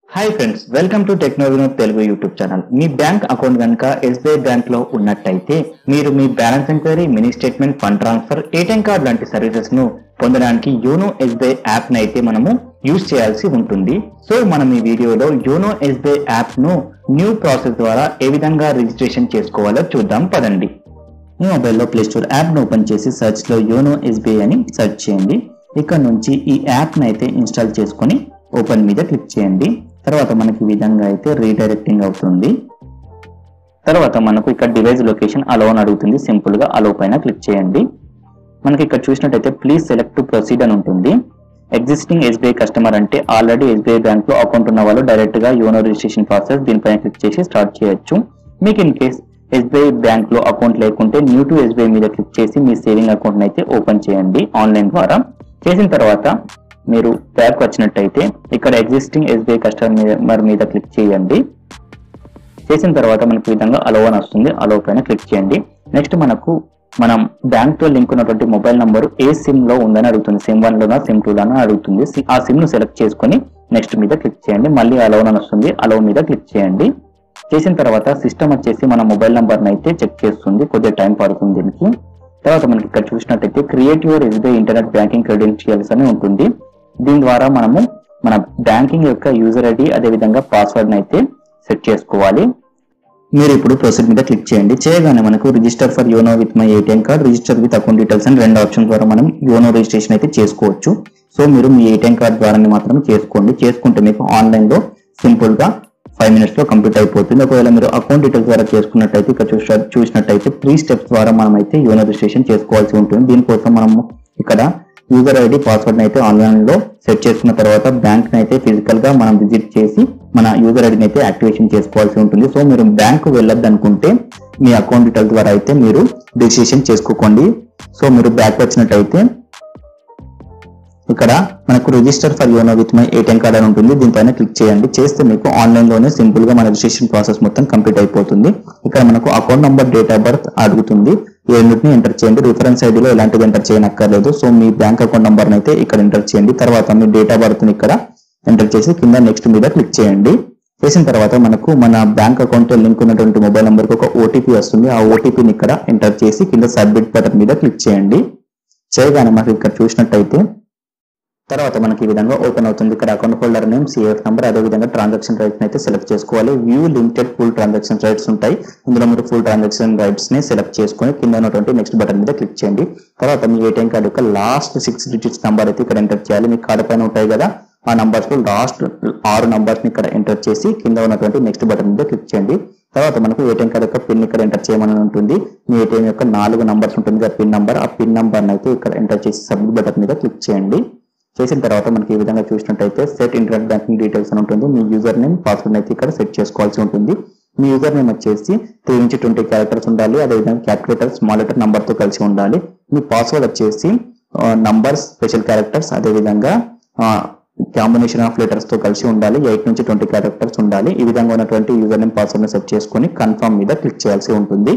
hi friends welcome to technology Telugu YouTube channel మీ bank account కనుక SBI bank లో ఉన్నట్టయితే మీరు మీ balance enquiry mini statement fund transfer ATM card లాంటి సర్వీసెస్ ను పొందడానికి యోనో ఎస్బీఐ యాప్ ని అయితే మనము యూజ్ చేయాల్సి ఉంటుంది సో మనం ఈ వీడియోలో యోనో ఎస్బీఐ యాప్ ను న్యూ ప్రాసెస్ ద్వారా ఏ విధంగా రిజిస్ట్రేషన్ చేసుకోవాలో చూద్దాం పదండి మీ మొబైల్లో ప్లే స్టోర్ యాప్ ను ఓపెన్ చేసి సెర్చ్ లో యోనో ఎస్బీఐ అని సెర్చ్ చేయండి ఇక్కడ నుంచి ఈ యాప్ ని అయితే ఇన్స్టాల్ చేసుకొని ఓపెన్ మీద క్లిక్ చేయండి తర్వాత మనకి ఈ విధంగా అయితే రీడైరెక్టింగ్ అవుతుంది తర్వాత మనకు ఇక్కడ డివైస్ లొకేషన్ అలో అని అడుగుతుంది సింపుల్ గా అలో పైన క్లిక్ చేయండి మనకి ఇక్కడ చూసినట్టయితే ప్లీజ్ సెలెక్ట్ టు ప్రొసీడ్ అని ఉంటుంది ఎగ్జిస్టింగ్ ఎస్బీఐ కస్టమర్ అంటే ఆల్రెడీ ఎస్బీఐ బ్యాంక్ లో అకౌంట్ ఉన్న వాళ్ళు డైరెక్ట్ గా యోనో రిజిస్ట్రేషన్ ప్రాసెస్ దీనిపైన క్లిక్ చేసి స్టార్ట్ చేయొచ్చు మీకు ఇన్ కేస్ ఎస్బీఐ బ్యాంక్ లో అకౌంట్ లేకుంటే న్యూ టు ఎస్బీఐ మీద క్లిక్ చేసి మీ సేవింగ్ అకౌంట్ అయితే ఓపెన్ చేయండి ఆన్లైన్ ద్వారా చేసిన తర్వాత మీరు బ్యాక్ వచ్చినట్టయితే ఇక్కడ ఎగ్జిస్టింగ్ ఎస్బీఐ కస్టమర్ మీద క్లిక్ చేయండి చేసిన తర్వాత మనకు ఈ విధంగా అలో అని వస్తుంది అలో పైన క్లిక్ చేయండి నెక్స్ట్ మనకు మనం బ్యాంక్ తో లింక్ ఉన్నటువంటి మొబైల్ నంబర్ ఏ సిమ్ లో ఉందని అడుగుతుంది సిమ్ వన్ లోనా సిమ్ టూ లోనా అడుగుతుంది సి- ఆ సిమ్ ను సెలెక్ట్ చేసుకొని నెక్స్ట్ మీద క్లిక్ చేయండి మళ్ళీ అలో అని వస్తుంది అలో మీద క్లిక్ చేయండి చేసిన తర్వాత సిస్టమ్ వచ్చేసి మన మొబైల్ నంబర్ అయితే చెక్ చేస్తుంది కొద్దిగా టైం పడుతుంది దీనికి తర్వాత మనకి ఇక్కడ చూసినట్టయితే create your SBI internet banking credentials అని ఉంటుంది దీని ద్వారా మనము మన బ్యాంకింగ్ యొక్క యూజర్ ఐడి అదేవిధంగా పాస్వర్డ్ అయితే సెట్ చేసుకోవాలి మీరు ఇప్పుడు ప్రొసీడ్ మీద క్లిక్ చేయండి చేయగానే మనకు register for YONO with my ATM card register with account details అని రెండు ఆప్షన్ ద్వారా మనం యోనో రిజిస్ట్రేషన్ అయితే చేసుకోవచ్చు సో మీరు మీ ఏటీఎం కార్డ్ ద్వారానే మాత్రం చేసుకోండి చేసుకుంటే మీకు ఆన్లైన్ లో సింపుల్ గా ఫైవ్ మినిట్స్ లో కంప్లీట్ అయిపోతుంది ఒకవేళ మీరు అకౌంట్ డీటెయిల్స్ ద్వారా చేసుకున్నట్టయితే ఇక్కడ చూసిన చూసినట్టయితే త్రీ స్టెప్స్ ద్వారా మనం అయితే యోనో రిజిస్ట్రేషన్ చేసుకోవాల్సి ఉంటుంది దీనికోసం మనము ఇక్కడ యూజర్ ఐడి పాస్వర్డ్ అయితే ఆన్లైన్ లో సెట్ చేసుకున్న తర్వాత బ్యాంక్ అయితే ఫిజికల్ గా మనం విజిట్ చేసి మన యూజర్ ఐడిని అయితే యాక్టివేషన్ చేసుకోవాల్సి ఉంటుంది సో మీరు బ్యాంక్ వెళ్ళొద్దు అనుకుంటే మీ అకౌంట్ డీటెయిల్స్ ద్వారా అయితే మీరు రిజిస్ట్రేషన్ చేసుకోకండి సో మీరు బ్యాక్ వచ్చినట్టయితే ఇక్కడ మనకు register for YONO with my ATM card అని ఉంటుంది దీనిపైన క్లిక్ చేయండి చేస్తే మీకు ఆన్లైన్ లోనే సింపుల్ గా మన రిజిస్ట్రేషన్ ప్రాసెస్ మొత్తం కంప్లీట్ అయిపోతుంది ఇక్కడ మనకు account number date of birth అడుగుతుంది ఈ రెండింటిని ఎంటర్ చేయండి రిఫరెన్స్ ఐడిలో ఎలాంటిది ఎంటర్ చేయనక్కర్లేదు సో మీ బ్యాంక్ అకౌంట్ నంబర్ అయితే ఇక్కడ ఎంటర్ చేయండి తర్వాత మీ డేట్ ఆఫ్ బర్త్ ని ఇక్కడ ఎంటర్ చేసి కింద నెక్స్ట్ మీద క్లిక్ చేయండి చేసిన తర్వాత మనకు మన బ్యాంక్ అకౌంట్ లింక్ ఉన్నటువంటి మొబైల్ నంబర్ కి ఒక ఓటీపీ వస్తుంది ఆ ఓటీపీని ఇక్కడ ఎంటర్ చేసి కింద సబ్మిట్ బటన్ మీద క్లిక్ చేయండి చేయగానే మనకి ఇక్కడ చూసినట్టయితే తర్వాత మనకి ఈ విధంగా ఓపెన్ అవుతుంది ఇక్కడ account holder name CF number అదే విధంగా ట్రాన్సాక్షన్ రైట్స్ అయితే సెలెక్ట్ చేసుకోవాలి view limited full transaction rights ఉంటాయి ఇందులో మీరు ఫుల్ ట్రాన్సాక్షన్ రైట్స్ ని సెలెక్ట్ చేసుకొని కింద ఉన్నటువంటి నెక్స్ట్ బటన్ మీద క్లిక్ చేయండి తర్వాత మీ ఏటీఎం కార్డు యొక్క లాస్ట్ సిక్స్ డిజిట్స్ నంబర్ అయితే ఇక్కడ ఎంటర్ చేయాలి మీ కార్డు పైన ఉంటాయి కదా ఆ నంబర్స్ లో లాస్ట్ ఆరు నంబర్స్ ని ఇక్కడ ఎంటర్ చేసి కింద ఉన్నటువంటి నెక్స్ట్ బటన్ మీద క్లిక్ చేయండి తర్వాత మనకు ఏటీఎం కార్డు యొక్క పిన్ ఇక్కడ ఎంటర్ చేయమని ఉంటుంది మీ ఏటీఎం యొక్క నాలుగు నంబర్స్ ఉంటుంది కదా పిన్ నంబర్ ఆ పిన్ నంబర్ అయితే ఇక్కడ ఎంటర్ చేసి సబ్మిట్ బటన్ మీద క్లిక్ చేయండి చేసిన తర్వాత మనకి ఈ విధంగా చూసినట్టయితే సెట్ ఇంటర్నెట్ బ్యాంకింగ్ డీటెయిల్స్ అని ఉంటుంది మీ యూజర్ నేమ్ పాస్వర్డ్ అయితే ఇక్కడ సెట్ చేసుకోవాల్సి ఉంటుంది మీ యూజర్ నేమ్ వచ్చేసి త్రీ నుంచి ట్వంటీ క్యారెక్టర్స్ ఉండాలి అదేవిధంగా క్యాల్కులేటర్ స్మాల్ లెటర్ నంబర్ తో కలిసి ఉండాలి మీ పాస్వర్డ్ వచ్చేసి నంబర్స్ స్పెషల్ క్యారెక్టర్స్ అదేవిధంగా కాంబినేషన్ ఆఫ్ లెటర్స్ తో కలిసి ఉండాలి ఎయిట్ నుంచి ట్వంటీ క్యారెక్టర్స్ ఉండాలి ఈ విధంగా ఉన్నటువంటి యూజర్ నేమ్ పాస్వర్డ్ ని సెట్ చేసుకొని కన్ఫర్మ్ మీద క్లిక్ చేయాల్సి ఉంటుంది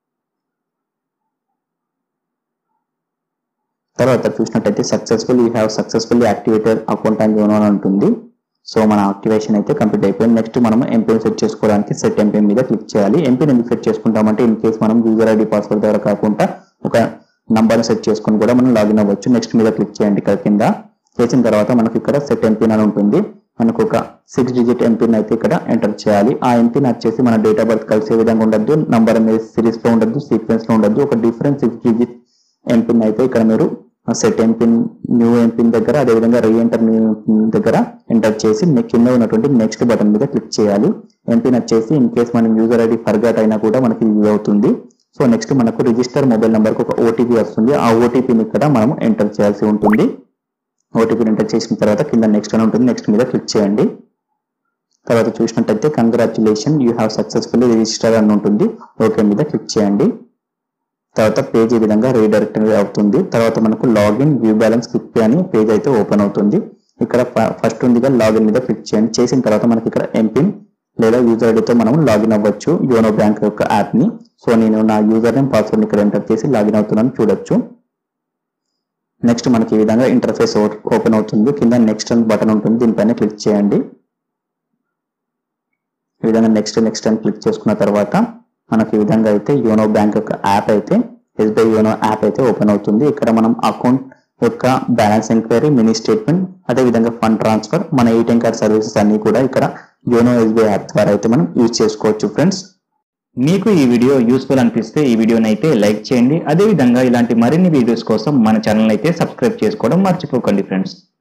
తర్వాత చూసినట్టయితే successful you have successfully activated account అని యోనో అని ఉంటుంది సో మన యాక్టివేషన్ అయితే కంప్లీట్ అయిపోయింది నెక్స్ట్ మనం ఎంపీని సెట్ చేసుకోవడానికి సెట్ ఎంపీ మీద క్లిక్ చేయాలి ఎంపీని ఎందుకు సెట్ చేసుకుంటామంటే ఇన్ కేస్ మనం యూజర్ ఐడి పాస్వర్డ్ ద్వారా కాకుండా ఒక నంబర్ సెట్ చేసుకుని కూడా మనం లాగిన్ అవ్వచ్చు నెక్స్ట్ మీద క్లిక్ చేయండి ఇక్కడ కింద చేసిన తర్వాత మనకి ఇక్కడ సెట్ ఎంపీన్ అని ఉంటుంది మనకు ఒక సిక్స్ డిజిట్ ఎంపీని అయితే ఇక్కడ ఎంటర్ చేయాలి ఆ ఎంపీని వచ్చేసి మన డేట్ ఆఫ్ బర్త్ కలిసే విధంగా ఉండద్దు నంబర్ అనేది సిరీస్ లో ఉండద్దు సీక్వెన్స్ లో ఉండద్దు ఒక డిఫరెంట్ సిక్స్ డిజిట్ ఎంపిన్ అయితే ఇక్కడ మీరు సెట్ ఎంపిన్ న్యూ ఎంపిన్ దగ్గర అదేవిధంగా రీఎంటర్ న్యూ ఎంపిన్ దగ్గర ఎంటర్ చేసి మీ కింద ఉన్నటువంటి నెక్స్ట్ బటన్ మీద క్లిక్ చేయాలి ఎంపిన్ వచ్చేసి ఇన్ కేస్ మనం యూజర్ ఐడి ఫర్గాట్ అయినా కూడా మనకి యూజ్ అవుతుంది సో నెక్స్ట్ మనకు రిజిస్టర్ మొబైల్ నెంబర్ కి ఒక ఓటీపీ వస్తుంది ఆ ఓటీపీని ఇక్కడ మనం ఎంటర్ చేయాల్సి ఉంటుంది ఓటీపీని ఎంటర్ చేసిన తర్వాత కింద నెక్స్ట్ అని ఉంటుంది నెక్స్ట్ మీద క్లిక్ చేయండి తర్వాత చూసినట్టయితే congratulation you have successfully register అని ఉంటుంది ఓకే మీద క్లిక్ చేయండి తర్వాత పేజ్ ఈ విధంగా రీడైరెక్ట్ అవుతుంది తర్వాత మనకు login view balance click pay అని పేజ్ అయితే ఓపెన్ అవుతుంది ఇక్కడ ఫస్ట్ ఉందిగా లాగిన్ మీద క్లిక్ చేయండి చేసిన తర్వాత మనకి ఇక్కడ ఎంపిన్ లేదా యూజర్ ఐడితో మనం లాగిన్ అవ్వచ్చు యోనో బ్యాంక్ యొక్క యాప్ ని సో నేను నా యూజర్ నేమ్ పాస్వర్డ్ ఇక్కడ ఎంటర్ చేసి లాగిన్ అవుతున్నాను చూడొచ్చు నెక్స్ట్ మనకి ఈ విధంగా ఇంటర్ఫేస్ ఓపెన్ అవుతుంది కింద నెక్స్ట్ బటన్ ఉంటుంది దీనిపైన క్లిక్ చేయండి విధంగా నెక్స్ట్ నెక్స్ట్ అని క్లిక్ చేసుకున్న తర్వాత మనకు ఈ విధంగా అయితే యోనో బ్యాంక్ యొక్క యాప్ అయితే ఎస్బీఐ యోనో యాప్ అయితే ఓపెన్ అవుతుంది ఇక్కడ మనం అకౌంట్ యొక్క బ్యాలెన్స్ ఎంక్వైరీ మినీ స్టేట్మెంట్ అదే విధంగా ఫండ్ ట్రాన్స్ఫర్ మన ఏటీఎం కార్డ్ సర్వీసెస్ అన్ని కూడా ఇక్కడ యోనో ఎస్బీఐ యాప్ ద్వారా అయితే మనం యూజ్ చేసుకోవచ్చు ఫ్రెండ్స్ మీకు ఈ వీడియో యూస్ఫుల్ అనిపిస్తే ఈ వీడియోని అయితే లైక్ చేయండి అదే విధంగా ఇలాంటి మరిన్ని వీడియోస్ కోసం మన ఛానల్ అయితే సబ్స్క్రైబ్ చేసుకోవడం మర్చిపోకండి ఫ్రెండ్స్